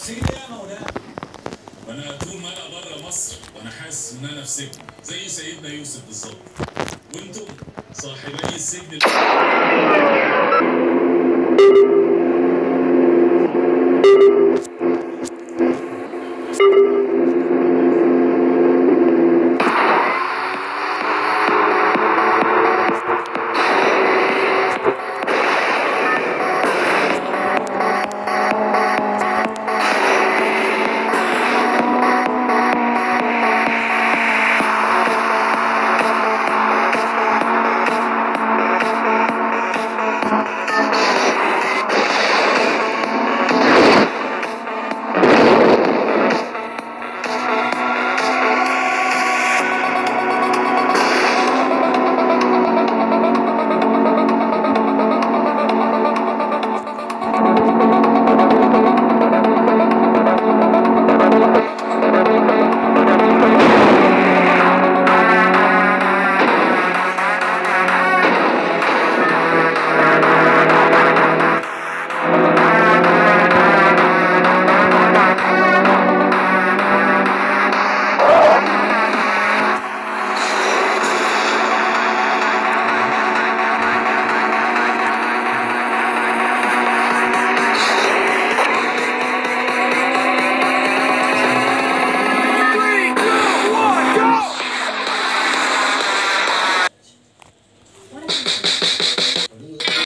في ايه يا مولانا؟ وانا طول ما انا بره مصر وانا حاسس ان انا في سجن زي سيدنا يوسف بالظبط وانتم صاحبي السجن